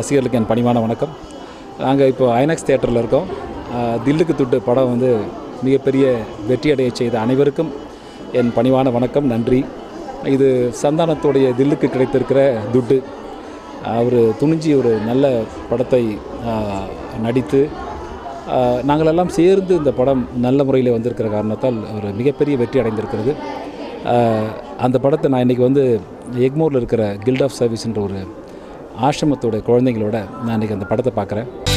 ரசிகர்களுக்கு என் பணிவான வணக்கம் நாங்கள் இப்போ ஐநாக்ஸ் தியேட்டரில் இருக்கோம் ஆஹ் தில்லுக்கு துட்டு படம் வந்து மிகப்பெரிய வெற்றியடைய செய்த அனைவருக்கும் என் பணிவான வணக்கம் நன்றி இது சந்தானத்துடைய தில்லுக்கு கிடைத்திருக்கிற துட்டு அவர் துணிஞ்சி ஒரு நல்ல படத்தை ஆஹ், நடித்து ஆஹ், நாங்களெல்லாம் சேர்ந்து இந்த படம் நல்ல முறையில் வந்திருக்கிற காரணத்தால் ஒரு மிகப்பெரிய வெற்றி அடைந்திருக்கிறது ஆஹ், அந்த படத்தை நான் இன்றைக்கி வந்து எக்மோரில் இருக்கிற கில்ட் ஆஃப் சர்வீஸ்ன்ற ஒரு ஆசிரமத்தோட குழந்தைங்களோட நான் இன்றைக்கி அந்த படத்தை பார்க்குறேன்